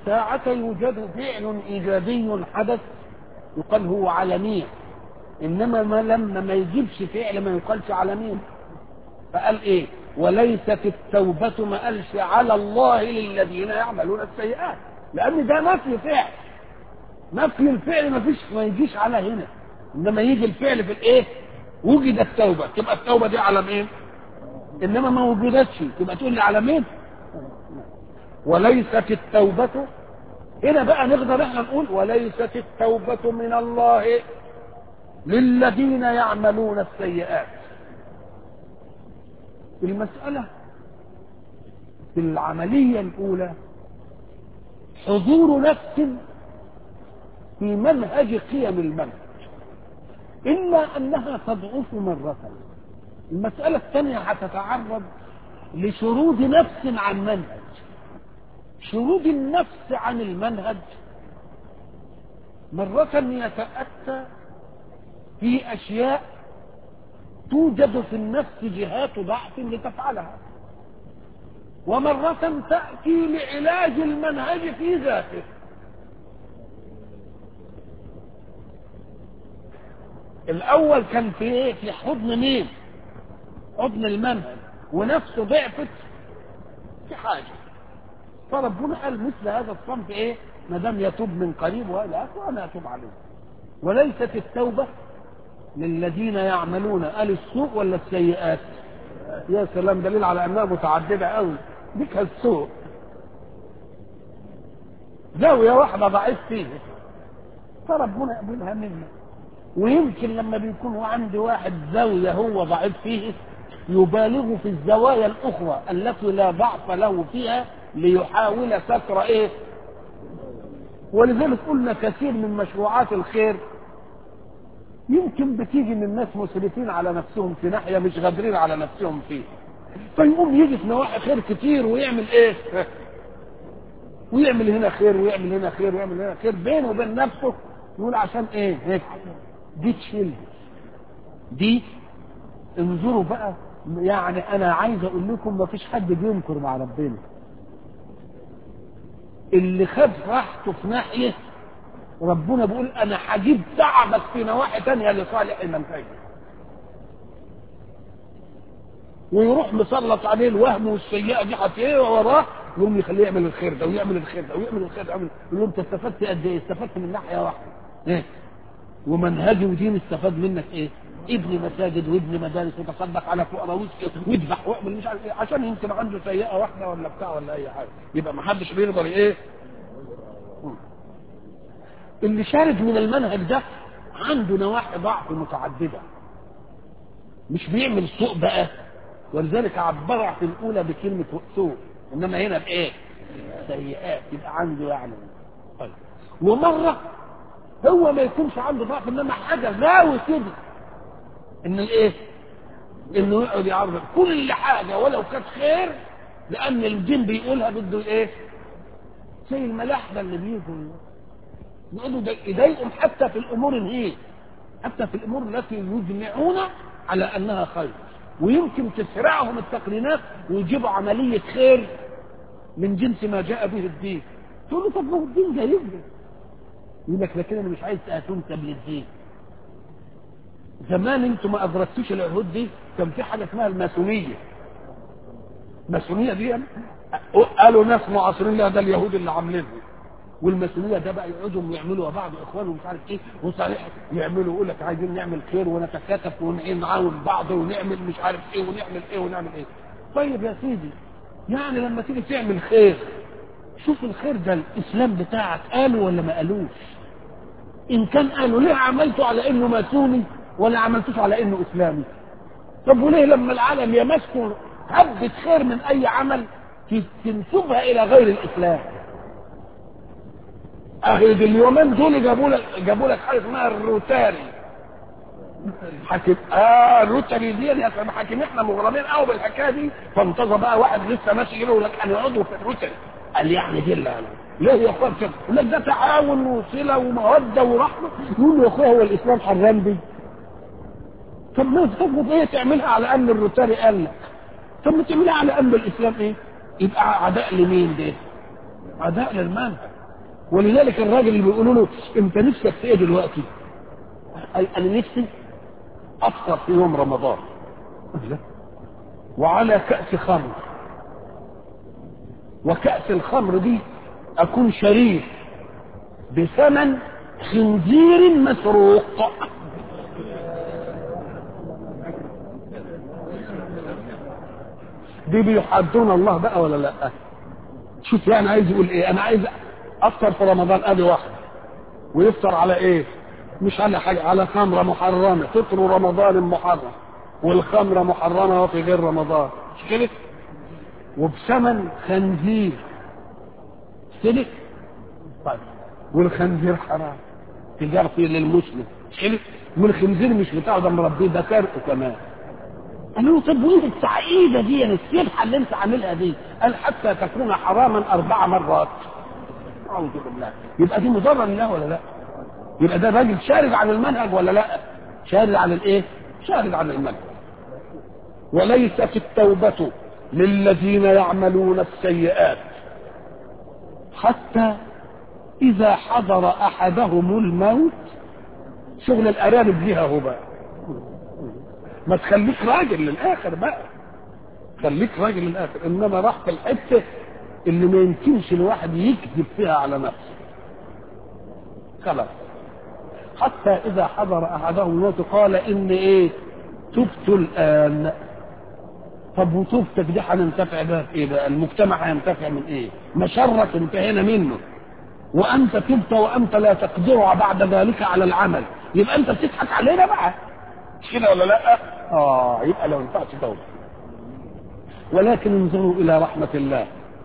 ساعة يوجد فعل إيجابي حدث يقال هو عالمية إنما ما لما ما يجيبش فعل ما يقالش عالمية فقال إيه وليست التوبة ما قالش على الله للذين يعملون السيئات لأن ده نفي فعل نفي الفعل ما فيش ما يجيش على هنا إنما يجي الفعل في الإيه وجد التوبة تبقى التوبة دي على مين إنما ما وجدتش تبقى تقول لي على مين وليست التوبة هنا بقى نقدر احنا نقول وليست التوبة من الله للذين يعملون السيئات المسألة في العملية الأولى حضور نفس في منهج قيم المنهج إلا أنها تضعف مرة المسألة الثانية هتتعرض لشرود نفس عن منهج شرود النفس عن المنهج مرة يتأتى في أشياء توجد في النفس جهات ضعف لتفعلها ومرة تأتي لعلاج المنهج في ذاته الأول كان في إيه؟ في حضن مين؟ حضن المنهج ونفسه ضعفت في حاجة فربنا قال مثل هذا الصنف إيه؟ ما دام يتوب من قريب وإلى آخره أنا أتوب عليه وليست التوبة للذين يعملون قال السوء ولا السيئات يا سلام دليل على انها متعدده قوي ديك السوء زاويه واحده ضعيف فيها فربنا يقبلها منا ويمكن لما بيكون عندي واحد زاويه هو ضعيف فيه يبالغ في الزوايا الاخرى التي لا ضعف له فيها ليحاول ستر ايه ولذلك قلنا كثير من مشروعات الخير يمكن بتيجي من ناس مسرفين على نفسهم في ناحيه مش قادرين على نفسهم فيه فيقوم يجي في نواحي خير كتير ويعمل ايه ويعمل هنا خير ويعمل هنا خير ويعمل هنا خير بينه وبين نفسه يقول عشان ايه هيك دي تشيل دي انظروا بقى يعني انا عايز اقول لكم ما فيش حد بينكر مع ربنا اللي خد راحته في ناحيه ربنا بيقول انا هجيب تعبك في نواحي تانية لصالح المنفعه ويروح مسلط عليه الوهم والسيئه دي هتلاقيه وراه يقوم يخليه يعمل الخير ده ويعمل الخير ده ويعمل الخير ده ويعمل يقول له انت استفدت قد ايه؟ استفدت من ناحيه واحده ايه؟ ومنهجي ودين استفاد منك ايه؟ ابني مساجد وابني مدارس وتصدق على فقراء واذبح واعمل مش عارف ايه عشان يمكن عنده سيئه واحده ولا بتاع ولا اي حاجه يبقى ما حدش بيقدر ايه؟ اللي شارد من المنهج ده عنده نواحي ضعف متعدده مش بيعمل سوء بقى ولذلك عبرها في الاولى بكلمه سوء انما هنا بايه؟ سيئات يبقى عنده يعني طيب ومره هو ما يكونش عنده ضعف انما حاجه غاوي كده ان الايه؟ انه يقعد يعرض كل حاجه ولو كانت خير لان الجن بيقولها بده ايه؟ زي الملاحده اللي بيجوا يقعدوا يضايقهم حتى في الامور هي حتى في الامور التي يجمعون على انها خير ويمكن تسرعهم التقنينات ويجيبوا عمليه خير من جنس ما جاء به الدين تقول له طب ما هو الدين جايب لي يقول لك لكن انا مش عايز تنسب للدين زمان انتوا ما ادركتوش العهود دي كان في حاجه اسمها الماسونيه الماسونيه دي قالوا ناس معاصرين لها ده اليهود اللي عاملينها والماسونيه ده بقى يقعدوا يعملوا بعض اخوان ومش عارف ايه وصالح يعملوا يقول لك عايزين نعمل خير ونتكاتف ونعاون بعض ونعمل مش عارف ايه ونعمل ايه ونعمل ايه طيب يا سيدي يعني لما تيجي تعمل خير شوف الخير ده الاسلام بتاعك قالوا ولا ما قالوش ان كان قالوا ليه عملته على انه ماسوني ولا عملتوش على انه اسلامي طب وليه لما العالم يمسكوا حبة خير من اي عمل تنسبها الى غير الاسلام اهل اليومين دول جابوا لك جابوا لك حاجه اسمها الروتاري حاكم اه الروتاري دي يا سلام حاكم احنا مغرمين قوي بالحكايه دي فانتظر بقى واحد لسه ماشي يقول لك انا عضو في الروتاري قال يعني دي اللي أنا. ليه يا اخوان كده؟ يقول لك ده تعاون وصله وموده ورحمه يقول له يا اخويا هو الاسلام حرام دي طب ما تفضل ايه تعملها على ان الروتاري قال لك طب ما تعملها على ان الاسلام ايه؟ يبقى عداء لمين ده؟ عداء للمنهج ولذلك الراجل اللي بيقولوا له انت نفسك في ايه دلوقتي؟ قال انا نفسي افطر في يوم رمضان وعلى كأس خمر وكأس الخمر دي أكون شريك بثمن خنزير مسروق دي بيحدون الله بقى ولا لا شوف يعني عايز يقول ايه انا عايز افطر في رمضان ادي واحده ويفطر على ايه مش على حاجه على خمره محرمه فطر رمضان محرم والخمره محرمه في غير رمضان مش كده وبثمن خنزير كده طيب والخنزير حرام تجارتي للمسلم مش كده والخنزير مش بتاعه ده مربيه ده كارثه كمان قالوا له طب وانت التعقيده دي يعني السبحه اللي انت عاملها دي قال حتى تكون حراما اربع مرات اعوذ بالله يبقى دي مضره لله ولا لا؟ يبقى ده راجل شارد عن المنهج ولا لا؟ شارد عن الايه؟ شارد عن المنهج وليست التوبة للذين يعملون السيئات حتى إذا حضر أحدهم الموت شغل الأرانب ليها هو بقى ما تخليك راجل للآخر بقى خليك راجل للآخر إنما راح في الحتة اللي ما يمكنش الواحد يكذب فيها على نفسه خلاص حتى إذا حضر أحدهم الموت قال إن إيه تبت الآن طب وتوبتك دي هننتفع بها في ايه بقى؟ المجتمع هينتفع من ايه؟ مشرك انتهينا منه وانت تبت وانت لا تقدر بعد ذلك على العمل يبقى انت بتضحك علينا بقى مش كده ولا لا؟ اه يبقى لو ينفعش توبه ولكن انظروا الى رحمه الله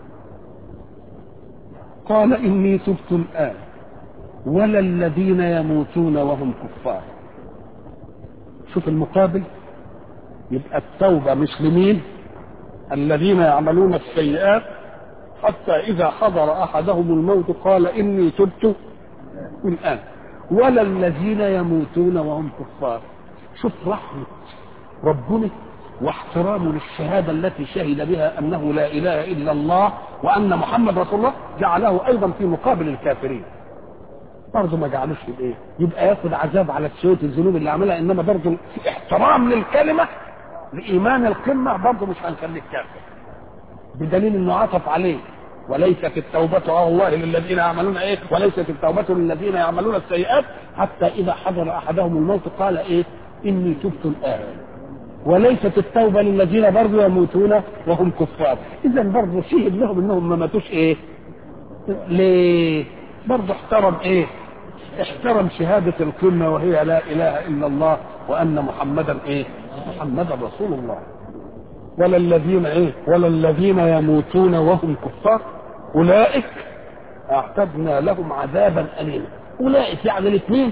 قال اني تبت الان ولا الذين يموتون وهم كفار شوف المقابل يبقى التوبة مش لمين الذين يعملون السيئات حتى إذا حضر أحدهم الموت قال إني تبت الآن ولا الذين يموتون وهم كفار شوف رحمة ربنا واحترامه للشهادة التي شهد بها أنه لا إله إلا الله وأن محمد رسول الله جعله أيضا في مقابل الكافرين برضه ما جعلوش في الايه يبقى ياخد عذاب على سوء الذنوب اللي عملها انما برضه في احترام للكلمه لايمان القمه برضه مش هنخليك كافر بدليل انه عطف عليه وليست التوبة على الله للذين يعملون ايه وليست التوبة للذين يعملون السيئات حتى اذا حضر احدهم الموت قال ايه اني تبت الان وليست التوبة للذين برضه يموتون وهم كفار اذا برضه شهد لهم انهم ما ماتوش ايه ليه برضه احترم ايه احترم شهادة القمة وهي لا اله الا الله وان محمدا ايه محمدا رسول الله ولا الذين ايه ولا الذين يموتون وهم كفار اولئك اعتدنا لهم عذابا اليما اولئك يعني الاثنين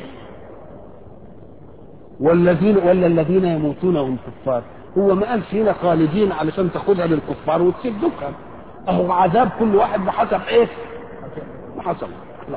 والذين ولا الذين يموتون وهم كفار هو ما قالش هنا خالدين علشان تاخدها للكفار وتسيب دكان اهو عذاب كل واحد بحسب ايه بحسب لا.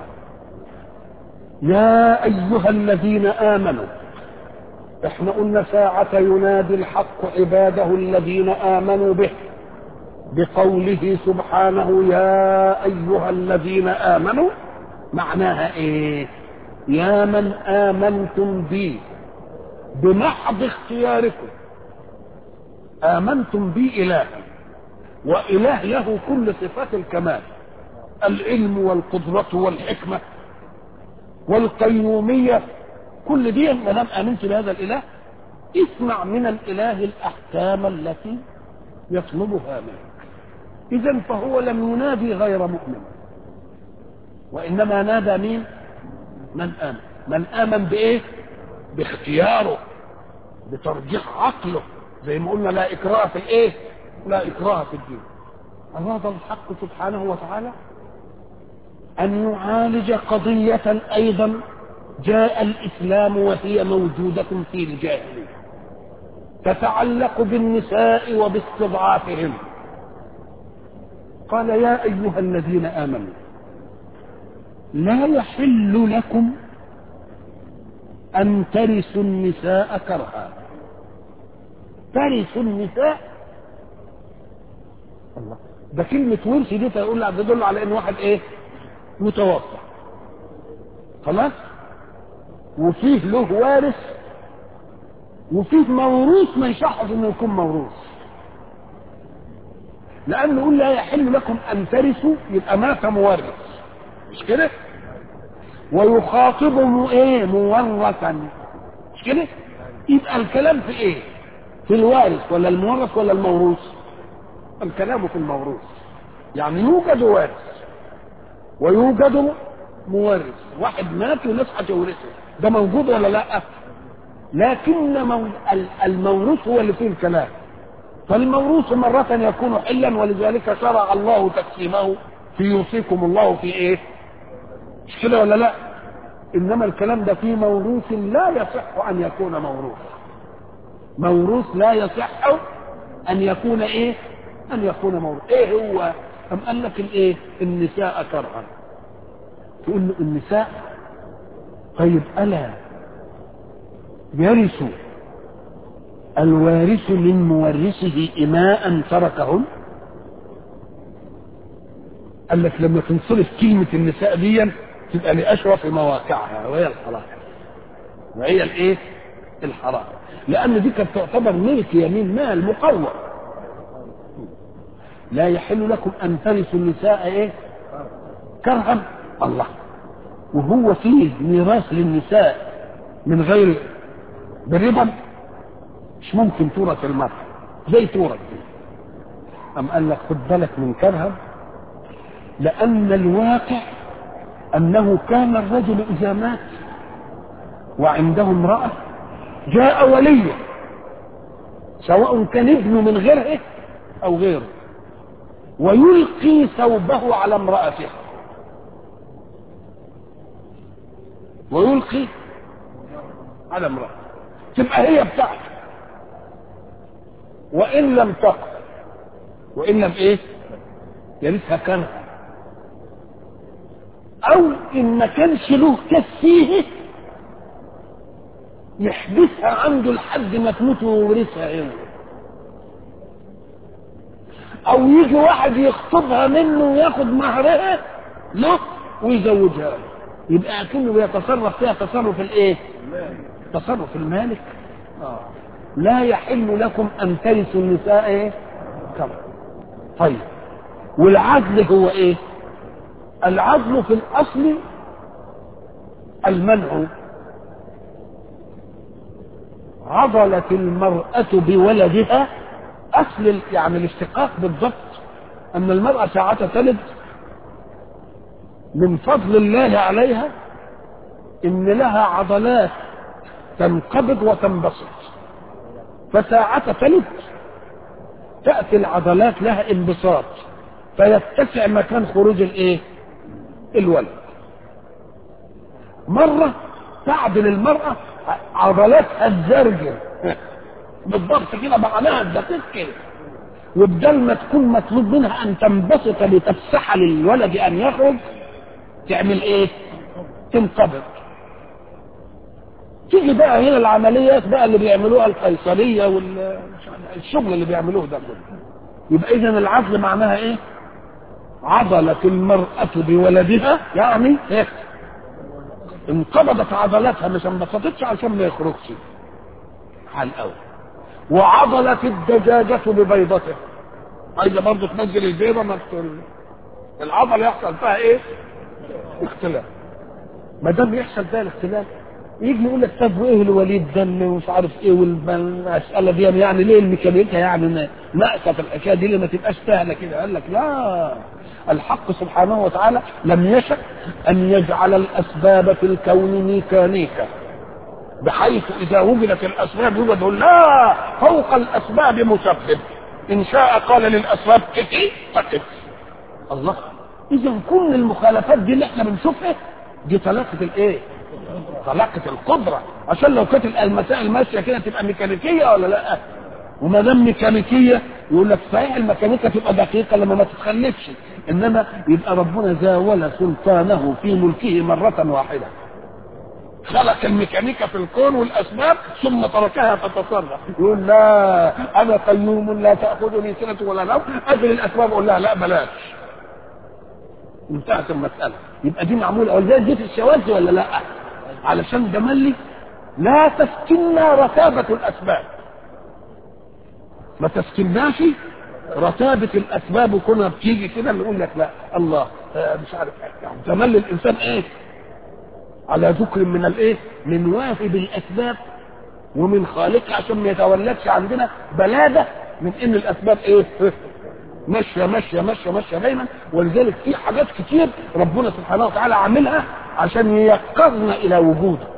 يا ايها الذين امنوا احنا قلنا ساعة ينادي الحق عباده الذين آمنوا به بقوله سبحانه يا أيها الذين آمنوا معناها إيه يا من آمنتم بي بمحض اختياركم آمنتم بي إلها وإله له كل صفات الكمال العلم والقدرة والحكمة والقيومية كل دي ما دام امنت بهذا الاله اسمع من الاله الاحكام التي يطلبها منك اذا فهو لم ينادي غير مؤمن وانما نادى مين من امن من امن بايه باختياره بترجيح عقله زي ما قلنا لا اكراه في الايه لا اكراه في الدين اراد الحق سبحانه وتعالى ان يعالج قضيه ايضا جاء الإسلام وهي موجودة في الجاهلية تتعلق بالنساء وباستضعافهم قال يا أيها الذين آمنوا لا يحل لكم أن ترثوا النساء كرها ترثوا النساء الله ده كلمة ورث دي تقول تدل على ان واحد ايه متوفى خلاص وفيه له وارث وفيه موروث ما يشحف انه يكون موروث لانه يقول لا يحل لكم ان ترثوا يبقى مات مورث مش كده ويخاطبه ايه مورثا مش كده يبقى الكلام في ايه في الوارث ولا المورث ولا الموروث الكلام في الموروث يعني يوجد وارث ويوجد مورث واحد مات وناس هتورثه ده موجود ولا لا لكن مو... الموروث هو اللي فيه الكلام فالموروث مرة يكون حلا ولذلك شرع الله تقسيمه في يوصيكم الله في ايه مش كده ولا لا انما الكلام ده في موروث لا يصح ان يكون موروث موروث لا يصح ان يكون ايه ان يكون موروث ايه هو ام قال لك الايه النساء كرها تقول له النساء طيب الا يرث الوارث من مورثه إماء تركهن قال لك لما تنصرف كلمة النساء دي تبقى لأشرف مواقعها وهي الحرام وهي الايه الحرام لأن دي كانت تعتبر ملك يمين مال مقوم لا يحل لكم أن ترثوا النساء ايه كرها الله وهو فيه ميراث للنساء من غير بالربا مش ممكن تورث المرأة زي تورث دي أم قال لك خد بالك من كرها لأن الواقع أنه كان الرجل إذا مات وعنده امرأة جاء وليه سواء كان ابنه من غيره أو غيره ويلقي ثوبه على امرأته ويلقي على امرأته تبقى هي بتاعته وإن لم تقل وإن لم إيه يرثها كرها أو إن ما كانش له كفيه يحبسها عنده لحد ما تموت ويورثها هي أو يجي واحد يخطبها منه وياخد مهرها له ويزوجها له يبقى أكنه بيتصرف فيها تصرف الإيه؟ تصرف المالك آه. لا يحل لكم ان ترثوا النساء ايه كما طيب والعدل هو ايه العدل في الاصل المنع عضلت المرأة بولدها أصل يعني الاشتقاق بالضبط أن المرأة ساعة تلد من فضل الله عليها إن لها عضلات تنقبض وتنبسط فساعة تلد تأتي العضلات لها انبساط فيتسع مكان خروج الايه الولد مرة تعدل المرأة عضلاتها الزرجل بالضبط كده معناها الدقيق كده وبدل ما تكون مطلوب منها ان تنبسط لتفسح للولد ان يخرج تعمل ايه تنقبض تيجي بقى هنا العمليات بقى اللي بيعملوها القيصريه والشغل اللي بيعملوه ده كله يبقى اذا العزل معناها ايه عضلة المرأة بولدها يعني ايه انقبضت عضلاتها مش انبسطتش عشان ما يخرجش على الاول وعضلت الدجاجة ببيضتها عايزة برضه تنزل البيضة ما العضلة يحصل فيها ايه اختلاف ما دام يحصل ده الاختلاف يجي يقول لك طب وايه الوليد ده اللي مش عارف ايه والمساله دي يعني ليه الميكانيكا يعني ناقصه في الحكايه دي اللي ما تبقاش سهله كده قال لك لا الحق سبحانه وتعالى لم يشأ ان يجعل الاسباب في الكون ميكانيكا بحيث اذا وجدت الاسباب يوجد لا فوق الاسباب مسبب ان شاء قال للاسباب كتي فكت الله اذا كل المخالفات دي اللي احنا بنشوفها دي طلاقه الايه طلاقة القدرة عشان لو كانت المسائل ماشية كده تبقى ميكانيكية ولا لا وما دام ميكانيكية يقول لك صحيح الميكانيكا تبقى دقيقة لما ما تتخلفش انما يبقى ربنا زاول سلطانه في ملكه مرة واحدة خلق الميكانيكا في الكون والاسباب ثم تركها تتصرف يقول لا انا قيوم لا تاخذني سنه ولا نوم اجل الاسباب اقول لها لا بلاش انتهت المساله يبقى دي معموله ولذلك دي في الشواذ ولا لا علشان ده ملي لا تسكننا رتابه الاسباب ما تسكناش رتابة الأسباب وكنا بتيجي كده نقول لك لا الله آه مش عارف يعني تملي الإنسان إيه على ذكر من الإيه من واهب الأسباب ومن خالقها عشان ما يتولدش عندنا بلادة من إن الأسباب إيه ماشية ماشية ماشية ماشية دايما ولذلك في حاجات كتير ربنا سبحانه وتعالى عاملها عشان ييقظنا إلى وجوده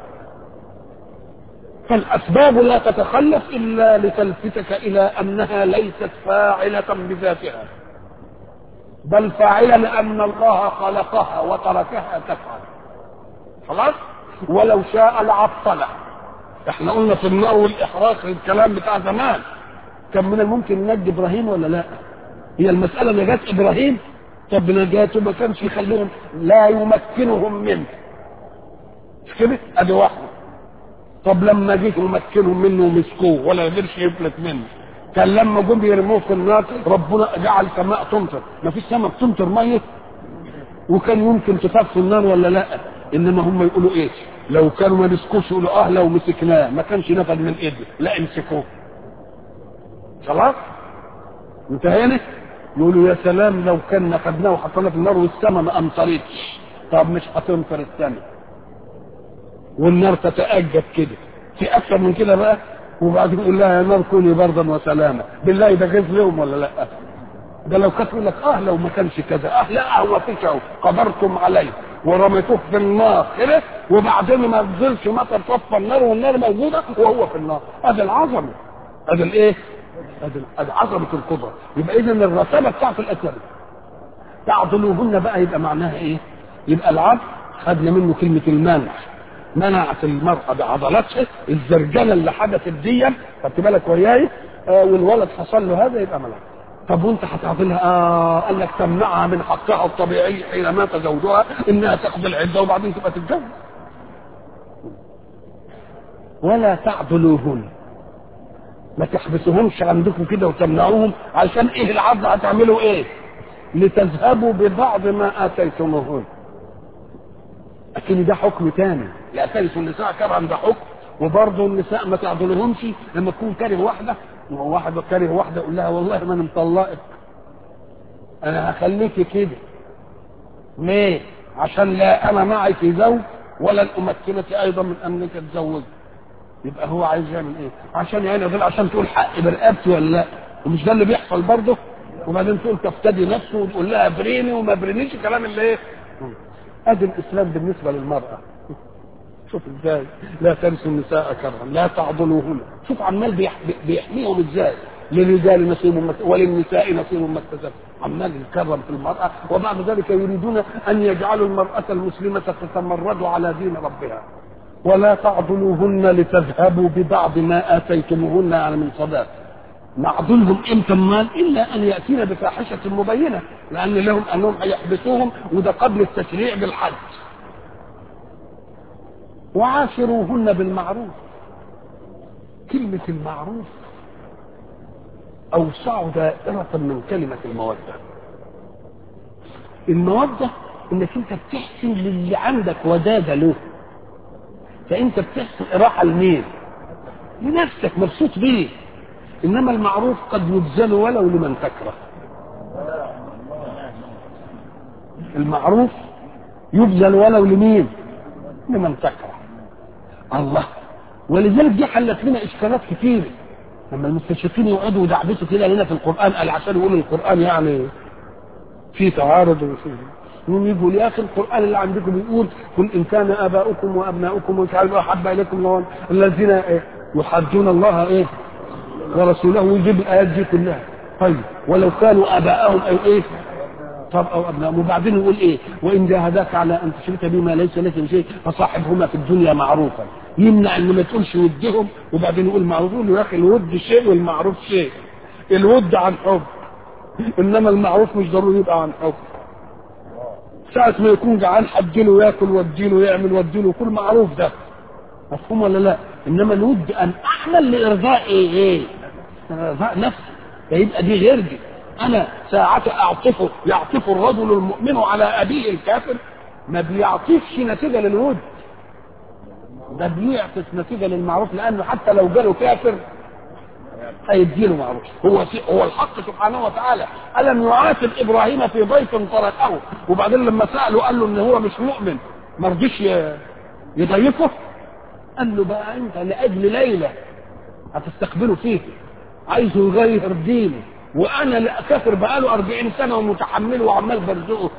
فالأسباب لا تتخلف إلا لتلفتك إلى أنها ليست فاعلة بذاتها بل فاعلة لأن الله خلقها وتركها تفعل خلاص ولو شاء لعطله احنا قلنا في النار والإحراق الكلام بتاع زمان كان من الممكن نجي إبراهيم ولا لا هي المسألة نجاة إبراهيم طب نجاته ما كانش يخليهم لا يمكنهم منه مش كده ادي واحده طب لما جيت يمكنهم منه ومسكوه ولا قدرش يفلت منه كان لما جم يرموه في النار ربنا جعل سماء تمطر ما فيش سماء بتمطر ميه وكان يمكن تطفي النار ولا لا انما هم يقولوا ايه لو كانوا ما مسكوش يقولوا اه لو مسكناه ما كانش نفذ من ايدي لا امسكوه خلاص انتهينا يقولوا يا سلام لو كان خدناه وحطيناه في النار والسماء ما امطرتش طب مش هتمطر السماء والنار تتأجج كده في أكثر من كده بقى وبعدين يقول لها يا نار كوني بردا وسلاما بالله ده غيظ لهم ولا لا ده لو كانت يقول لك اه لو ما كانش كذا اه لا هو فيش اهو قدرتم عليه ورميتوه في النار كده وبعدين ما نزلش مطر طفى النار والنار موجوده وهو في النار هذا العظمه هذا الايه؟ هذا عظمه القدره يبقى اذا الرتابه بتاعت الاسباب تعضلوهن بقى يبقى معناها ايه؟ يبقى العبد خدنا منه كلمه المنع منعت المرأة بعضلاتها الزرجنة اللي حدثت دي خدت بالك وياي آه والولد حصل له هذا يبقى منع طب وانت هتعطيلها اه قال لك تمنعها من حقها الطبيعي حين مات زوجها انها تاخذ العده وبعدين تبقى تتجوز ولا تعضلوهن ما تحبسوهمش عندكم كده وتمنعوهم علشان ايه العضل هتعملوا ايه لتذهبوا ببعض ما اتيتموهن لكن ده حكم تاني لا ترث النساء كرها ده حكم وبرضه النساء ما تعضلهمش لما تكون كاره واحده واحد كاره واحده يقول لها والله ما انا مطلقك انا هخليكي كده ليه؟ عشان لا انا معي في زوج ولا امكنك ايضا من انك تتزوج يبقى هو عايز يعمل ايه؟ عشان يعني دول عشان تقول حق برقبتي ولا لا؟ ومش ده اللي بيحصل برضه؟ وبعدين تقول تفتدي نفسه وتقول لها بريني وما برينيش الكلام اللي ايه؟ ادي الاسلام بالنسبه للمراه شوف ازاي لا ترثوا النساء كرها لا تعضلوهن شوف عمال بيح- بيحميهم ازاي للرجال نصيب مما وللنساء نصيب مما اكتسب عمال يكرم في المرأة وبعد ذلك يريدون أن يجعلوا المرأة المسلمة تتمرد على دين ربها ولا تعضلوهن لتذهبوا ببعض ما آتيتموهن يعني من صداق معضلهم امتى المال الا ان ياتينا بفاحشه مبينه لان لهم انهم هيحبسوهم وده قبل التشريع بالحد وعاشروهن بالمعروف كلمة المعروف أوسع دائرة من كلمة المودة المودة إنك أنت بتحسن للي عندك ودادة له فأنت بتحسن إراحة لمين؟ لنفسك مبسوط بيه إنما المعروف قد يبذل ولو لمن تكره المعروف يبذل ولو لمين؟ لمن تكره الله ولذلك دي حلت لنا اشكالات كتير لما المستشرقين يقعدوا يدعبسوا كده لنا في القران قال عشان يقولوا القران يعني في تعارض وفي يقوم يقول يا اخي القران اللي عندكم بيقول قل ان كان اباؤكم وابناؤكم ومش عارف احب اليكم لو الذين إيه يحدون الله ايه ورسوله ويجيب الايات دي كلها طيب ولو كانوا اباءهم او ايه طب او ابنائهم وبعدين يقول ايه وان جاهداك على ان تشرك بما ليس لك بشيء فصاحبهما في الدنيا معروفا يمنع ان ما تقولش ودهم وبعدين يقول معروف يقول له يا اخي الود شيء والمعروف شيء الود عن حب انما المعروف مش ضروري يبقى عن حب ساعة ما يكون جعان حديله ياكل وديله يعمل وديله كل معروف ده مفهوم ولا لا انما الود ان اعمل لارضاء ايه ايه ارضاء نفسي فيبقى دي غير دي انا ساعة اعطفه يعطف الرجل المؤمن على ابيه الكافر ما بيعطفش نتيجة للود ده بيعطف نتيجة للمعروف لانه حتى لو جاله كافر هيديله معروف هو هو الحق سبحانه وتعالى الم يعاتب ابراهيم في ضيف تركه وبعدين لما ساله قال له ان هو مش مؤمن ما رضيش يضيفه قال له بقى انت لاجل ليله هتستقبله فيه عايزه يغير دينه وانا كافر بقاله 40 سنه ومتحمله وعمال برزقه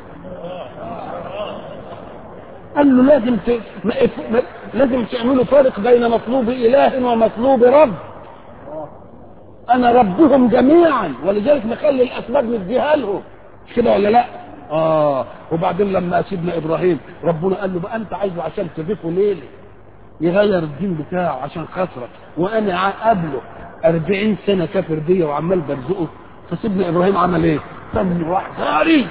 قال له لازم ت... لازم تعملوا فرق بين مطلوب اله ومطلوب رب انا ربهم جميعا ولذلك نخلي الاسباب نديها لهم مش كده ولا لا اه وبعدين لما سيدنا ابراهيم ربنا قال له بقى انت عايزه عشان تضيفه ليله يغير الدين بتاعه عشان خاطرك وانا قبله 40 سنه كافر بيا وعمال برزقه فسيدنا ابراهيم عمل ايه؟ سمي واحد غاري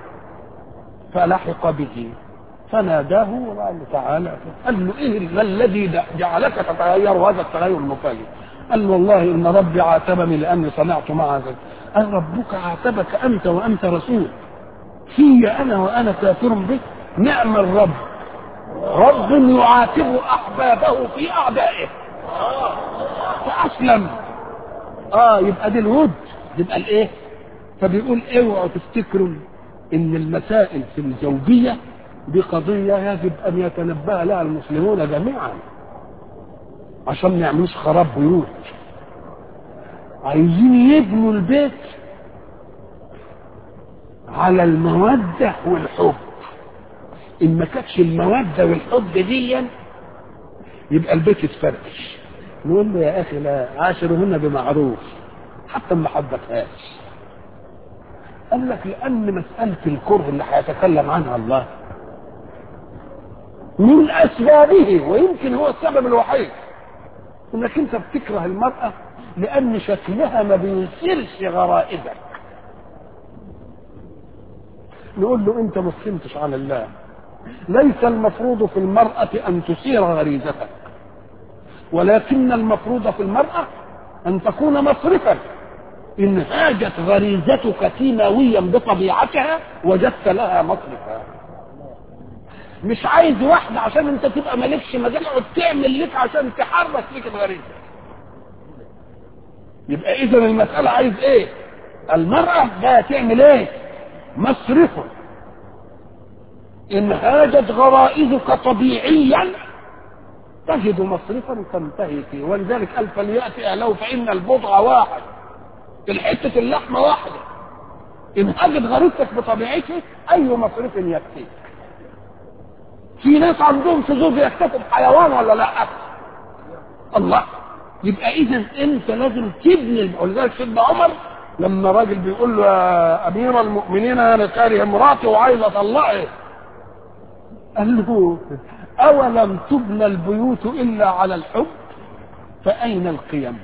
فلحق به فناداه وقال له تعالى قال له ايه ما الذي جعلك تتغير وهذا التغير المفاجئ؟ قال والله ان ربي عاتبني لاني صنعت مع ذلك قال ربك عاتبك انت وانت رسول في انا وانا كافر بك نعم الرب رب يعاتب احبابه في اعدائه فاسلم اه يبقى دي الود يبقى الايه فبيقول اوعوا تفتكروا ان المسائل في الزوجيه دي قضيه يجب ان يتنبه لها المسلمون جميعا عشان ما يعملوش خراب بيوت عايزين يبنوا البيت على المودة والحب إن ما كانتش المودة والحب دي يبقى البيت يتفرش نقول له يا أخي لا عاشرهن بمعروف حتى ما حبتهاش قال لك لأن مسألة الكره اللي هيتكلم عنها الله من أسبابه ويمكن هو السبب الوحيد انك انت بتكره المرأة لان شكلها ما بيثيرش غرائزك نقول له انت ما فهمتش عن الله ليس المفروض في المرأة ان تثير غريزتك ولكن المفروض في المرأة ان تكون مصرفا ان هاجت غريزتك كيماويا بطبيعتها وجدت لها مصرفا مش عايز واحدة عشان انت تبقى مالكش مجال تعمل لك عشان تحرك فيك الغريزة يبقى اذا المسألة عايز ايه المرأة ده تعمل ايه مصرفه ان هاجت غرائزك طبيعيا تجد مصرفا تنتهي فيه ولذلك قال فليأتي أهله فإن البضع واحد الحتة اللحمة واحدة إن هاجت غريزتك بطبيعته أي مصرف يكفيك في ناس عندهم شذوذ يكتفوا بحيوان ولا لا الله يبقى اذا انت لازم تبني ولذلك سيدنا عمر لما راجل بيقول له يا امير المؤمنين انا كاره مراتي وعايز اطلقها قال له اولم تبنى البيوت الا على الحب فاين القيم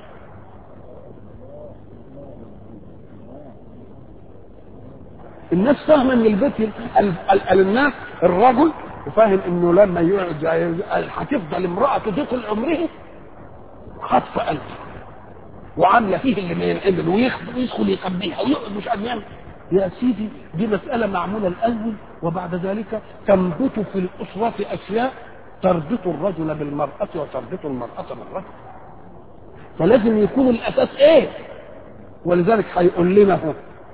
الناس فاهمه ان البيت الناس الرجل وفاهم انه لما يقعد هتفضل امرأته دي طول عمره خطف قلبه وعامله فيه اللي ما ينعمل ويدخل يخبيها ويقعد مش قادر يعمل يا سيدي دي مسألة معمولة الأول وبعد ذلك تنبت في الأسرة أشياء تربط الرجل بالمرأة وتربط المرأة بالرجل فلازم يكون الأساس إيه ولذلك هيقول لنا هو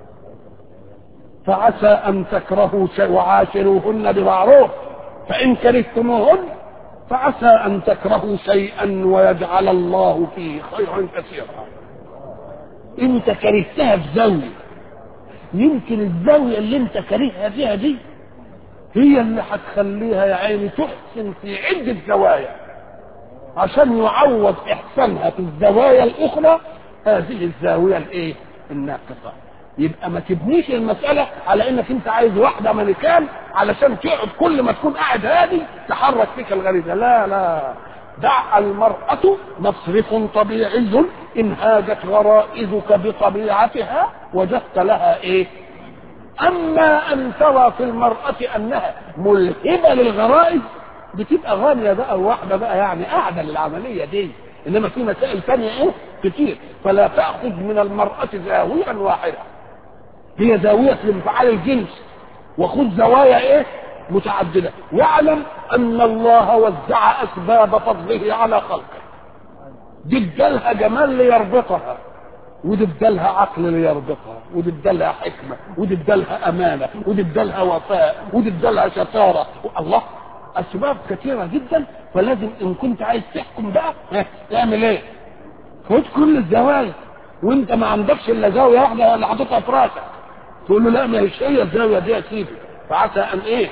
فعسى أن تكرهوا شيء وعاشروهن بمعروف فإن كرهتموهن فعسى أن تكرهوا شيئا ويجعل الله فيه خيرا كثيرا أنت كرهتها في زاوية يمكن الزاوية اللي أنت كرهها فيها دي هي اللي هتخليها يا عيني تحسن في عدة زوايا عشان يعوض إحسانها في الزوايا الأخرى هذه الزاوية الإيه؟ الناقصة يبقى ما تبنيش المسألة على انك انت عايز واحدة ملكان علشان تقعد كل ما تكون قاعد هادي تحرك فيك الغريزة لا لا دع المرأة مصرف طبيعي إن هاجت غرائزك بطبيعتها وجدت لها إيه أما أن ترى في المرأة أنها ملهبة للغرائز بتبقى غاليه بقى وواحده بقى يعني قاعده للعمليه دي انما في مسائل ثانيه ايه كتير فلا تاخذ من المراه زاويه واحده هي زاويه لانفعال الجنس وخذ زوايا ايه متعدده واعلم ان الله وزع اسباب فضله على خلقه دجلها جمال ليربطها ودبدلها عقل ليربطها ودبدلها حكمة ودبدلها أمانة ودبدلها وفاء ودبدلها شطارة الله أسباب كثيرة جدا فلازم إن كنت عايز تحكم بقى ها، تعمل إيه؟ خد كل الزوايا وأنت ما عندكش إلا زاوية واحدة اللي حاططها في راسك تقول له لا ما هيش هي الزاوية دي يا سيدي فعسى أن إيه؟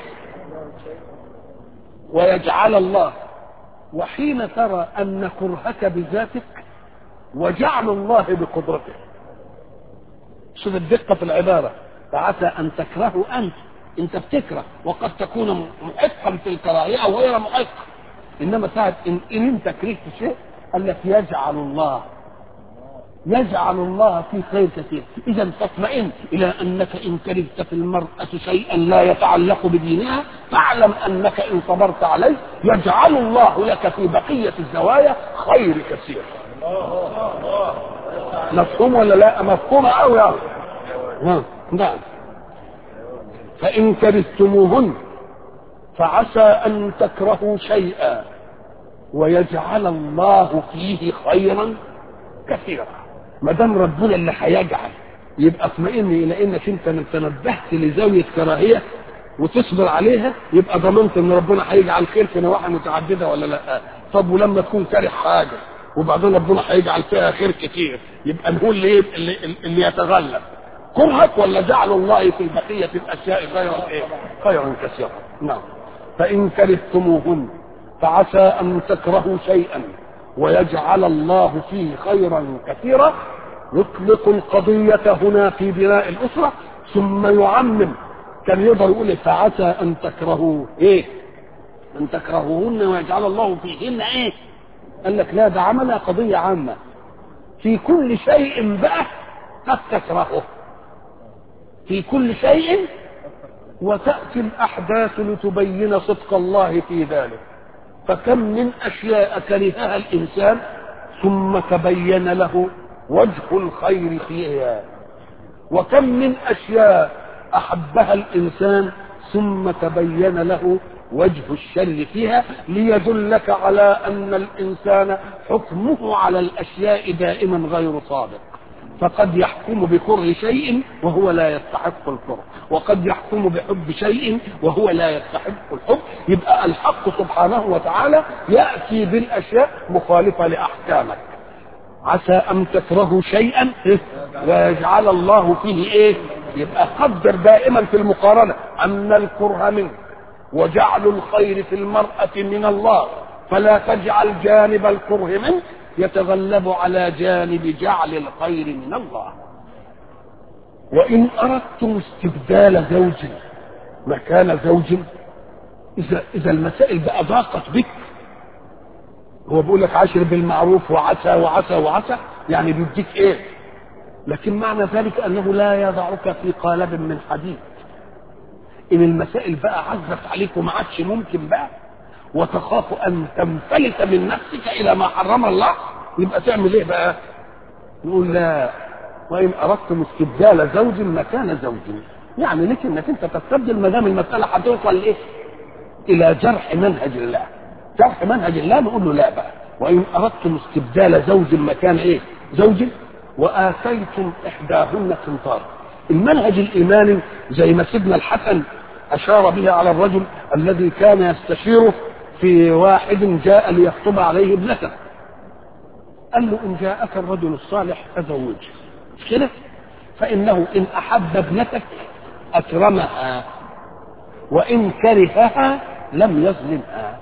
ويجعل الله وحين ترى أن كرهك بذاتك وجعل الله بقدرته شوف الدقة في العبارة فعسى أن تكرهوا أنت أنت بتكره وقد تكون محقا في الكراهية أو غير محق إنما ساعة إن, إن أنت كرهت شيء قال لك يجعل الله يجعل الله في خير كثير إذا تطمئن إلى أنك إن كرهت في المرأة شيئا لا يتعلق بدينها فاعلم أنك إن صبرت عليه يجعل الله لك في بقية الزوايا خير كثير مفهوم ولا لا مفهوم أو يا ها، نعم فإن كرهتموهن فعسى أن تكرهوا شيئا ويجعل الله فيه خيرا كثيرا ما دام ربنا اللي هيجعل يبقى اطمئن الى انك انت تنبهت لزاويه كراهيه وتصبر عليها يبقى ضمنت ان ربنا هيجعل خير في نواحي متعدده ولا لا طب ولما تكون كاره حاجه وبعدين ربنا هيجعل فيها خير كتير يبقى هو اللي اللي, اللي يتغلب كرهك ولا جعل الله في بقيه الاشياء خيرا ايه؟ خيرا كثيرا نعم فان كرهتموهن فعسى ان تكرهوا شيئا ويجعل الله فيه خيرا كثيرا يطلق القضية هنا في بناء الأسرة ثم يعمم كان يقدر يقول إيه؟ فعسى أن تكرهوا إيه؟ أن تكرهوهن ويجعل الله فيهن إيه؟ قال لك لا ده عملها قضية عامة في كل شيء بقى قد تكرهه في كل شيء وتأتي الأحداث لتبين صدق الله في ذلك فكم من أشياء كرهها الإنسان ثم تبين له وجه الخير فيها وكم من أشياء أحبها الإنسان ثم تبين له وجه الشر فيها ليدلك على أن الإنسان حكمه على الأشياء دائما غير صادق فقد يحكم بكره شيء وهو لا يستحق الكره وقد يحكم بحب شيء وهو لا يستحق الحب يبقى الحق سبحانه وتعالى يأتي بالأشياء مخالفة لأحكامك عسى أن تكرهوا شيئا ويجعل الله فيه إيه يبقى قدر دائما في المقارنة أن الكره منك وجعل الخير في المرأة من الله فلا تجعل جانب الكره منك يتغلب على جانب جعل الخير من الله وإن أردتم استبدال زوج مكان زوج إذا إذا المسائل بقى ضاقت بك هو بيقول لك عاشر بالمعروف وعسى وعسى وعسى يعني بيديك إيه لكن معنى ذلك أنه لا يضعك في قالب من حديد إن المسائل بقى عزت عليك وما عادش ممكن بقى وتخاف ان تنفلت من نفسك الى ما حرم الله يبقى تعمل ايه بقى يقول لا وان اردتم استبدال زوج مكان زوج يعني لك انك انت تستبدل ما دام المساله هتوصل لايه الى جرح منهج الله جرح منهج الله نقول له لا بقى وان اردتم استبدال زوج مكان ايه زوج واتيتم احداهن قنطار المنهج الايماني زي ما سيدنا الحسن اشار به على الرجل الذي كان يستشيره في واحد جاء ليخطب عليه ابنته قال له ان جاءك الرجل الصالح فزوجه مش كده فانه ان احب ابنتك اكرمها وان كرهها لم يظلمها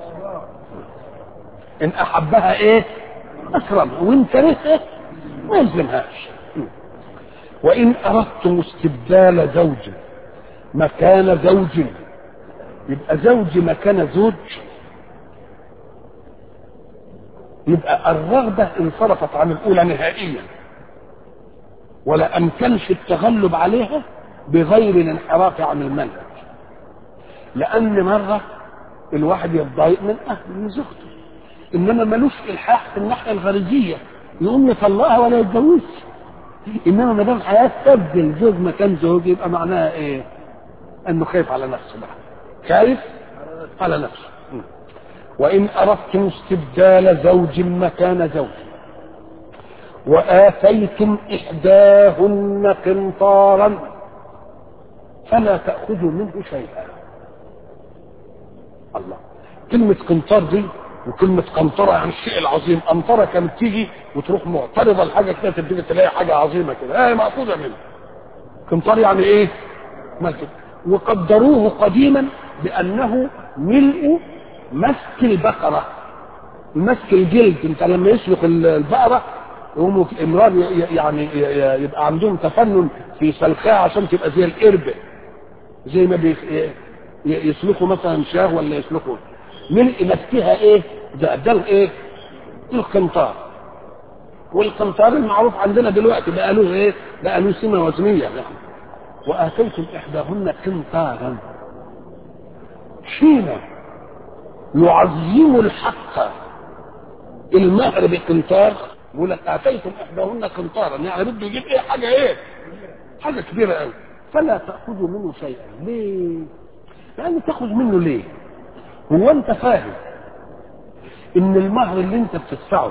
ان احبها ايه اكرمها وان كرهها ما يظلمهاش وان اردتم استبدال زوج مكان زوج يبقى زوج مكان زوج يبقى الرغبة انصرفت عن الأولى نهائيا ولا أمكنش التغلب عليها بغير الانحراف عن المنهج لأن مرة الواحد يتضايق من اهله من زوجته انما ملوش الحاح في الناحيه الغريزيه يقوم يطلقها ولا يتجوزش انما ما دام هيستبدل زوج مكان زوج يبقى معناها ايه؟ انه خايف على نفسه بقى خايف على نفسه وان اردتم استبدال زوج مكان زوج واتيتم احداهن قنطارا فلا تاخذوا منه شيئا الله كلمه قنطار دي وكلمة قنطرة يعني الشيء العظيم قنطرة كانت تيجي وتروح معترضة لحاجة كده تبتدي تلاقي حاجة عظيمة كده ايه مأخوذة منه قنطار يعني ايه؟ ملك وقدروه قديما بأنه ملء مسك البقرة مسك الجلد انت لما يسلخ البقرة يقوموا امرار يعني يبقى عندهم تفنن في سلخها عشان تبقى زي القربة زي ما يسلخوا مثلا شاه ولا يسلخوا ملء مسكها ايه ده ده ايه القنطار والقنطار المعروف عندنا دلوقتي بقى له ايه بقى له سمه وزنيه يعني واتيتم احداهن قنطارا حين يعظم الحق المهر بقنطار يقول لك اتيتم احداهن قنطارا يعني بده يجيب ايه حاجه ايه حاجه كبيره قوي فلا تاخذوا منه شيئا ليه؟ لان تاخذ منه ليه؟ هو انت فاهم ان المهر اللي انت بتدفعه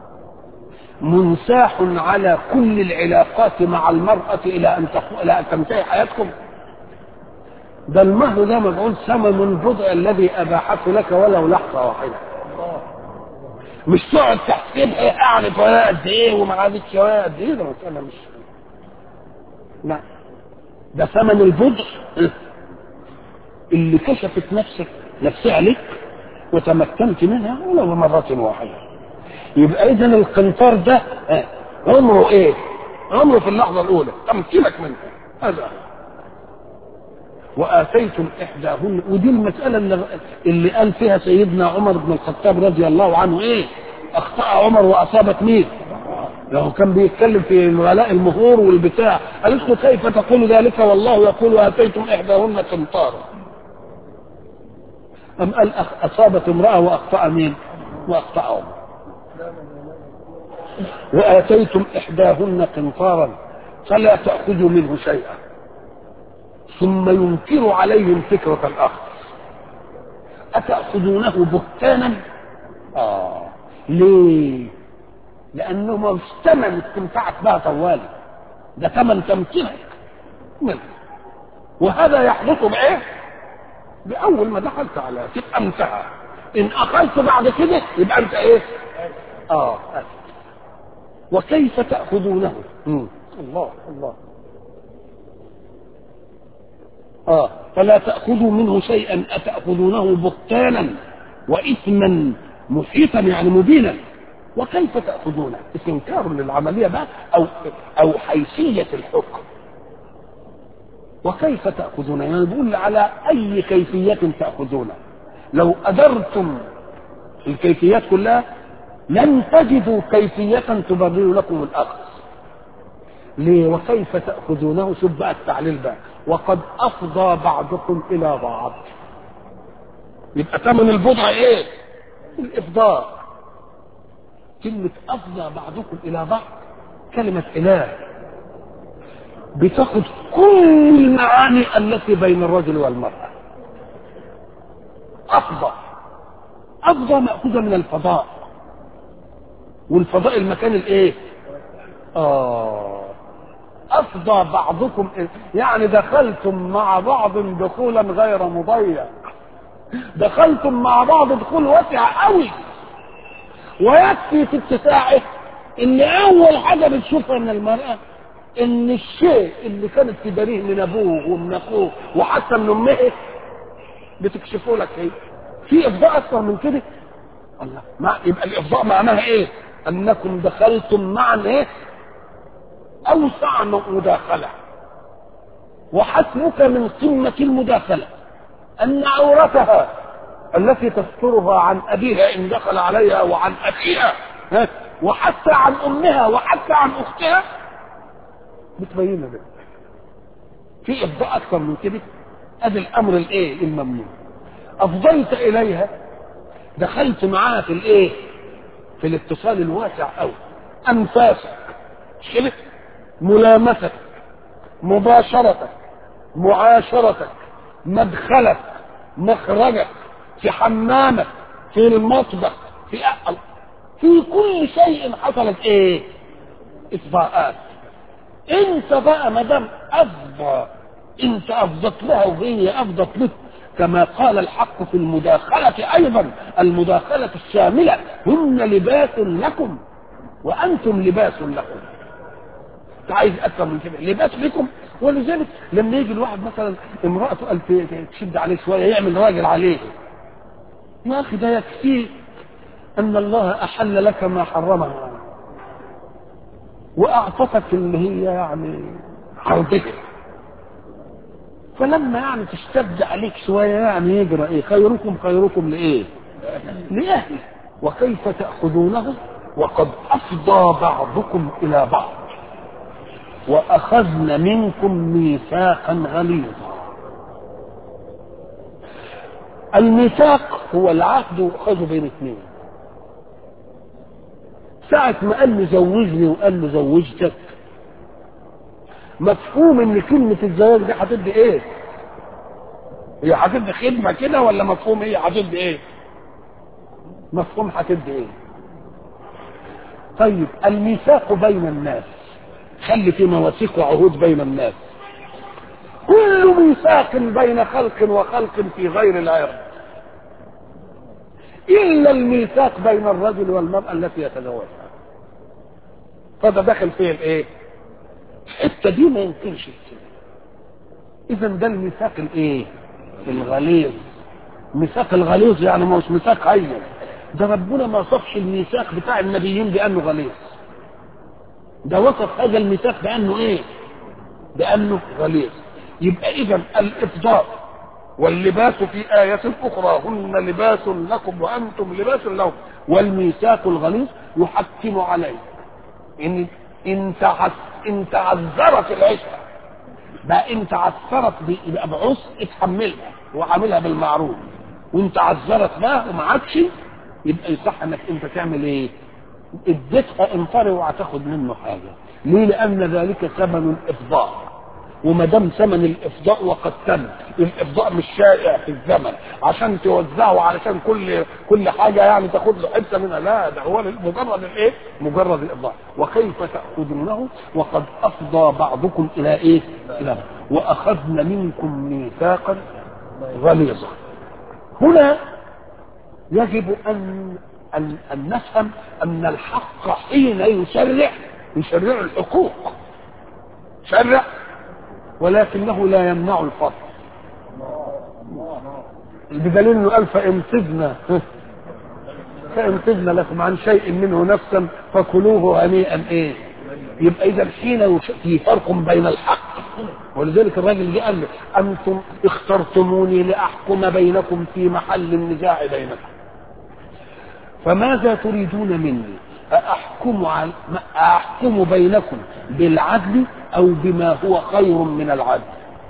منساح على كل العلاقات مع المرأة إلى أن تخو... إلى أن تنتهي حياتكم ده المهر ده مفعول ثمن البضع الذي أباحته لك ولو لحظة واحدة مش تقعد تحسبها يعني ولا قد إيه وما عادتش ولا قد إيه ده مسألة مش لا ده ثمن البضع اللي كشفت نفسك نفسها لك وتمكنت منها ولو مرة واحدة يبقى إذا القنطار ده عمره إيه؟ عمره في اللحظة الأولى تمكنك منها هذا وآتيتم إحداهن ودي المسألة اللي, اللي قال فيها سيدنا عمر بن الخطاب رضي الله عنه إيه؟ أخطأ عمر وأصابت مين؟ لو كان بيتكلم في غلاء المهور والبتاع قالت له كيف تقول ذلك والله يقول آتيتم إحداهن قنطارا أم قال أصابت امرأة وأخطأ مين؟ وأخطأ عمر وآتيتم إحداهن قنطارا فلا تأخذوا منه شيئا ثم ينكر عليهم فكرة الأخذ أتأخذونه بهتانا؟ آه ليه؟ لأنه مش ثمن استمتعت بها طوالي ده ثمن تمكينك منه وهذا يحدث بإيه؟ بأول ما دخلت على تبقى انتهى إن أخذت بعد كده يبقى أنت إيه؟ آه أسف. وكيف تأخذونه؟ مم. الله الله آه فلا تأخذوا منه شيئا أتأخذونه بهتانا وإثما محيطا يعني مبينا وكيف تأخذونه؟ استنكار للعملية بقى أو أو حيثية الحكم وكيف تأخذونه؟ يعني بيقول على أي كيفية تأخذونه لو أدرتم الكيفيات كلها لن تجدوا كيفية تبرر لكم الأخذ ليه وكيف تأخذونه شوف بقى التعليل بقى وقد أفضى بعضكم إلى بعض يبقى ثمن البضع إيه؟ الإفضاء كلمة أفضى بعضكم إلى بعض كلمة إله بتاخد كل المعاني التي بين الرجل والمرأة أفضى أفضى مأخوذة من الفضاء والفضاء المكان الايه اه افضى بعضكم يعني دخلتم مع بعض دخولا غير مضيق دخلتم مع بعض دخول واسع قوي ويكفي في اتساعه ان اول حاجه بتشوفها من المراه ان الشيء اللي كانت تداريه من ابوه ومن اخوه وحتى من امه بتكشفه لك ايه في افضاء اكثر من كده الله ما يبقى الافضاء معناها ايه انكم دخلتم معا ايه اوسع مداخله وحسبك من قمه المداخله ان عورتها التي تسترها عن ابيها ان دخل عليها وعن ابيها وحتى عن امها وحتى عن اختها بتبين لك في ابضاء اكثر من كده ادي الامر الايه الممنوع افضيت اليها دخلت معاها في الايه في الاتصال الواسع قوي انفاسك مش كده ملامستك مباشرتك معاشرتك مدخلك مخرجك في حمامك في المطبخ في أقل. في كل شيء حصلت ايه اطفاءات انت بقى ما دام افضى انت افضت لها وهي افضت لك كما قال الحق في المداخلة ايضا المداخلة الشاملة هن لباس لكم وانتم لباس لكم انت عايز اكثر من كده لباس لكم ولذلك لما يجي الواحد مثلا امرأته قال تشد عليه شوية يعمل راجل عليه يا اخي ده يكفيك ان الله احل لك ما حرمه واعطتك اللي هي يعني حربتك فلما يعني تشتد عليك شويه يعني يجرى ايه خيركم خيركم لايه لاهله وكيف تاخذونه وقد افضى بعضكم الى بعض واخذن منكم ميثاقا غليظا الميثاق هو العقد يؤخذ بين اثنين ساعة ما قال له زوجني وقال له زوجتك مفهوم ان كلمة الزواج دي هتدي ايه؟ هي هتدي خدمة كده ولا مفهوم ايه هتدي ايه؟ مفهوم هتدي ايه؟ طيب الميثاق بين الناس خلي في مواثيق وعهود بين الناس كل ميثاق بين خلق وخلق في غير العرض إلا الميثاق بين الرجل والمرأة التي يتزوجها فده داخل فيه الايه؟ الحته دي ما يمكنش اذا ده الميثاق الايه؟ الغليظ ميثاق الغليظ يعني ما هوش ميثاق هين ده ربنا ما وصفش الميثاق بتاع النبيين بانه غليظ ده وصف هذا الميثاق بانه ايه؟ بانه غليظ يبقى اذا الافضاء واللباس في آية أخرى هن لباس لكم وأنتم لباس لهم والميثاق الغليظ يحكم عليه إن إن تعس إن تعذرت العشرة بقى إن تعثرت يبقى بعسر اتحملها وعاملها بالمعروف وإن تعذرت بقى وما عادش يبقى يصح إنك أنت تعمل إيه؟ اديتها انطري وهتاخد منه حاجة ليه؟ لأن ذلك ثمن الإفضاء وما دام ثمن الافضاء وقد تم الافضاء مش شائع في الزمن عشان توزعه علشان كل كل حاجه يعني تاخد له حته منها لا ده هو مجرد الايه؟ مجرد الافضاء وكيف تاخذونه وقد افضى بعضكم الى ايه؟ الى واخذن منكم ميثاقا غليظا هنا يجب ان ان, أن نفهم ان الحق حين يشرع يشرع الحقوق شرع ولكنه لا يمنع الفضل بدليل انه قال فان تبنا فان تبنا لكم عن شيء منه نفسا فكلوه هنيئا ايه يبقى اذا حين في فرق بين الحق ولذلك الراجل جه قال له انتم اخترتموني لاحكم بينكم في محل النزاع بينكم فماذا تريدون مني أحكم على أحكم بينكم بالعدل أو بما هو خير من العدل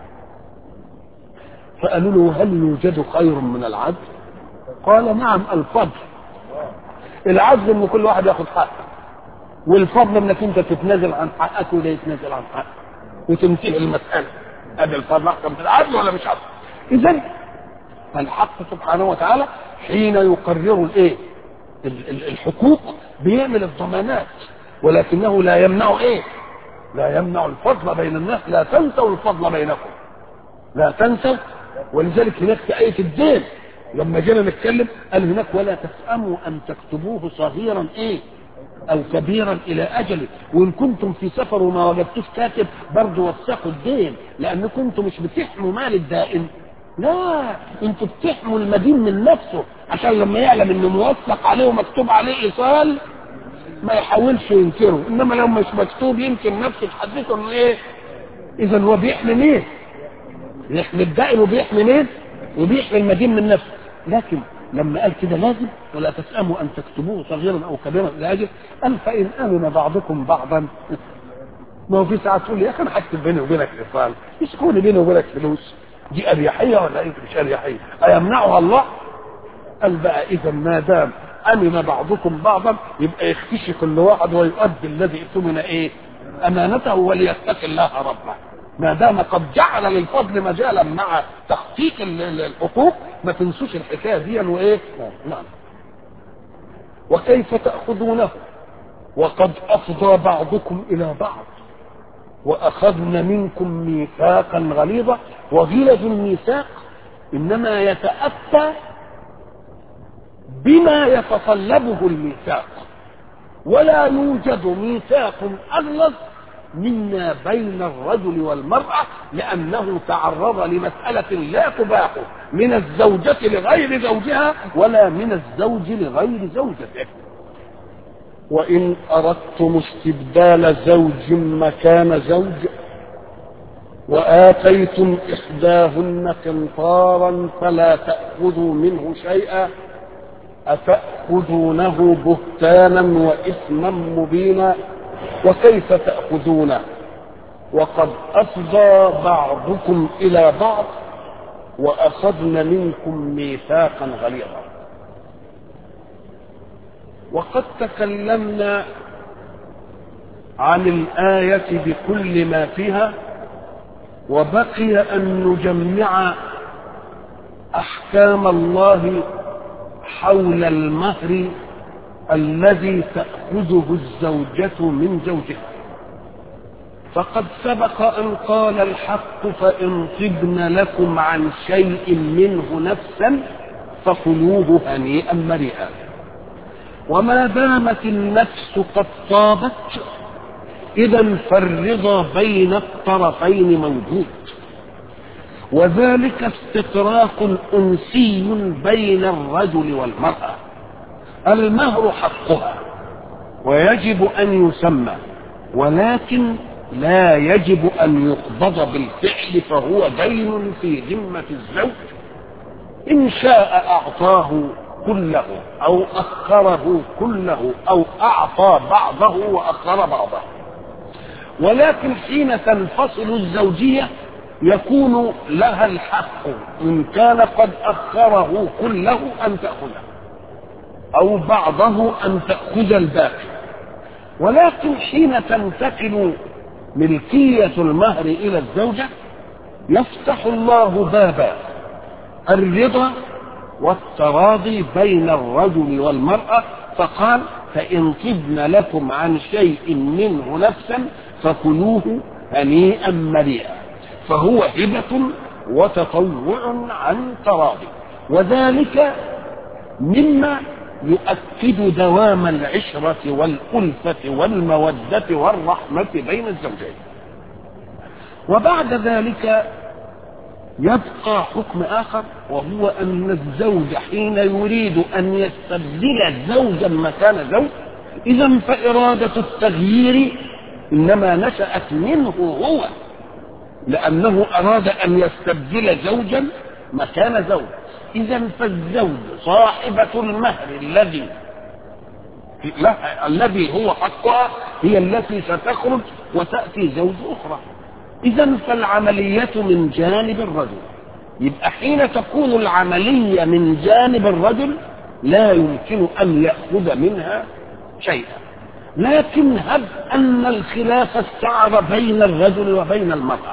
فقالوا له هل يوجد خير من العدل قال نعم الفضل العدل ان كل واحد ياخد حقه والفضل انك انت تتنازل عن حقك وده يتنازل عن حقك وتنتهي المساله هذا الفضل احسن من العدل ولا مش عدل اذا الحق سبحانه وتعالى حين يقرر الايه الحقوق بيعمل الضمانات ولكنه لا يمنع ايه لا يمنع الفضل بين الناس لا تنسوا الفضل بينكم لا تنسوا ولذلك هناك في آية الدين لما جينا نتكلم قال هناك ولا تسأموا أن تكتبوه صغيرا إيه أو كبيرا إلى أجله وإن كنتم في سفر وما وجدتوش كاتب برضه وثقوا الدين لأن كنتم مش بتحموا مال الدائن لا انتوا بتحموا المدين من نفسه عشان لما يعلم انه موثق عليه ومكتوب عليه ايصال ما يحاولش ينكره انما لو مش مكتوب يمكن نفسه تحدثه انه ايه اذا هو بيحمي مين بيحمي الدائن وبيحمي مين وبيحمي المدين من نفسه لكن لما قال كده لازم ولا تسأموا أن تكتبوه صغيرا أو كبيرا لأجل قال فإن آمن بعضكم بعضا ما هو في ساعات تقول لي يا أخي أنا هكتب بيني وبينك إيصال يسكوني بيني وبينك فلوس دي اريحيه ولا ايه مش اريحيه ايمنعها الله قال بقى اذا ما دام امن بعضكم بعضا يبقى يختشي كل واحد ويؤدي الذي اؤتمن ايه امانته وليتق الله ربه ما دام قد جعل للفضل مجالا مع تحقيق الحقوق ما تنسوش الحكايه دي وايه نعم وكيف تاخذونه وقد افضى بعضكم الى بعض واخذن منكم ميثاقا غليظا وغلظ الميثاق انما يتاتى بما يتطلبه الميثاق ولا يوجد ميثاق اغلظ مما بين الرجل والمرأة لأنه تعرض لمسألة لا تباح من الزوجة لغير زوجها ولا من الزوج لغير زوجته وإن أردتم استبدال زوج مكان زوج وآتيتم إحداهن قنطارا فلا تأخذوا منه شيئا أتأخذونه بهتانا وإثما مبينا وكيف تأخذونه وقد أفضى بعضكم إلى بعض وأخذن منكم ميثاقا غليظا وقد تكلمنا عن الآية بكل ما فيها وبقي أن نجمع أحكام الله حول المهر الذي تأخذه الزوجة من زوجها فقد سبق أن قال الحق فإن طبن لكم عن شيء منه نفسا فكلوه هنيئا مريئا وما دامت النفس قد طابت إذا فالرضا بين الطرفين موجود وذلك استطراق أنسي بين الرجل والمرأة المهر حقها ويجب أن يسمى ولكن لا يجب أن يقبض بالفعل فهو دين في ذمة الزوج إن شاء أعطاه كله أو أخره كله أو أعطى بعضه وأخر بعضه ولكن حين تنفصل الزوجية يكون لها الحق إن كان قد أخره كله أن تأخذه أو بعضه أن تأخذ الباقي ولكن حين تنتقل ملكية المهر إلى الزوجة يفتح الله بابا الرضا والتراضي بين الرجل والمرأة فقال فإن طبن لكم عن شيء منه نفسا فكلوه هنيئا مريئا فهو هبة وتطوع عن تراضي وذلك مما يؤكد دوام العشرة والألفة والمودة والرحمة بين الزوجين وبعد ذلك يبقى حكم آخر وهو أن الزوج حين يريد أن يستبدل زوجا مكان زوج إذا فإرادة التغيير إنما نشأت منه هو لأنه أراد أن يستبدل زوجا مكان زوج إذا فالزوج صاحبة المهر الذي الذي هو حقها هي التي ستخرج وتأتي زوج أخرى إذا فالعملية من جانب الرجل يبقى حين تكون العملية من جانب الرجل لا يمكن أن يأخذ منها شيئا لكن هب أن الخلاف استعر بين الرجل وبين المرأة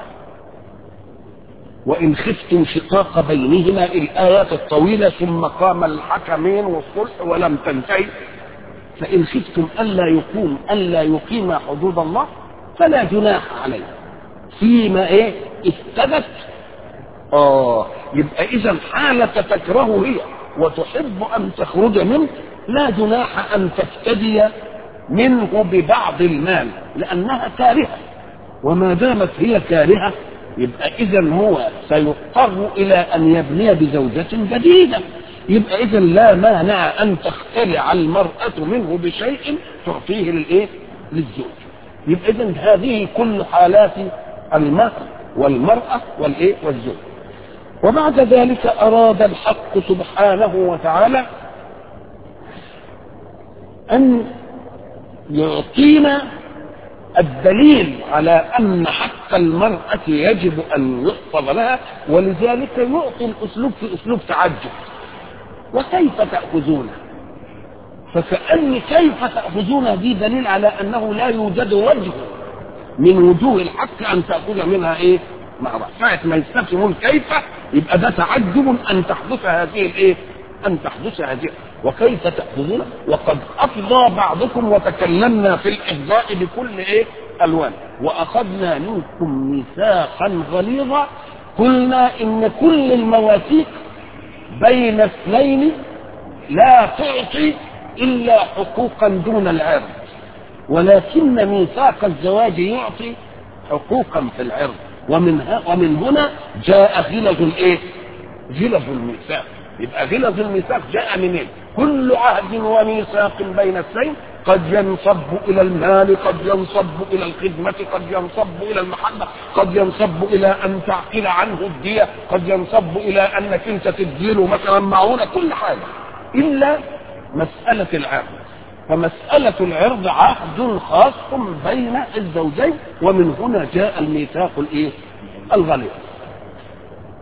وإن خفتم شقاق بينهما الآيات الطويلة ثم قام الحكمين والصلح ولم تنتهي فإن خفتم ألا يقوم ألا يقيم حدود الله فلا جناح عليه فيما إيه افتدت آه يبقى إذا حالة تكره هي وتحب أن تخرج منه لا جناح أن تفتدي منه ببعض المال لأنها كارهة وما دامت هي كارهة يبقى إذا هو سيضطر إلى أن يبني بزوجة جديدة يبقى إذا لا مانع أن تختلع المرأة منه بشيء تعطيه للإيه؟ للزوج يبقى إذا هذه كل حالات المرأة والمرأة والإيه؟ والزوج وبعد ذلك أراد الحق سبحانه وتعالى أن يعطينا الدليل على أن حق المرأة يجب أن يحفظ لها ولذلك يعطي الأسلوب في أسلوب تعجب وكيف تأخذونه فكأن كيف تأخذونه دي دليل على أنه لا يوجد وجه من وجوه الحق أن تأخذ منها إيه مع بعض ساعة ما يستفهمون كيف يبقى ده تعجب أن تحدث هذه الإيه أن تحدث هذه وكيف تأخذون وقد أفضى بعضكم وتكلمنا في الإفضاء بكل إيه ألوان وأخذنا منكم ميثاقا غليظا قلنا إن كل المواثيق بين اثنين لا تعطي إلا حقوقا دون العرض ولكن ميثاق الزواج يعطي حقوقا في العرض ومن ها ومن هنا جاء غلظ الايه؟ غلظ الميثاق يبقى غلظ الميثاق جاء منين؟ كل عهد وميثاق بين اثنين قد ينصب الى المال قد ينصب الى الخدمه قد ينصب الى المحبه قد ينصب الى ان تعقل عنه الديه قد ينصب الى انك انت تديله مثلا معونه كل حاجه الا مساله العرض فمسألة العرض عهد خاص بين الزوجين ومن هنا جاء الميثاق الايه؟ الغليظ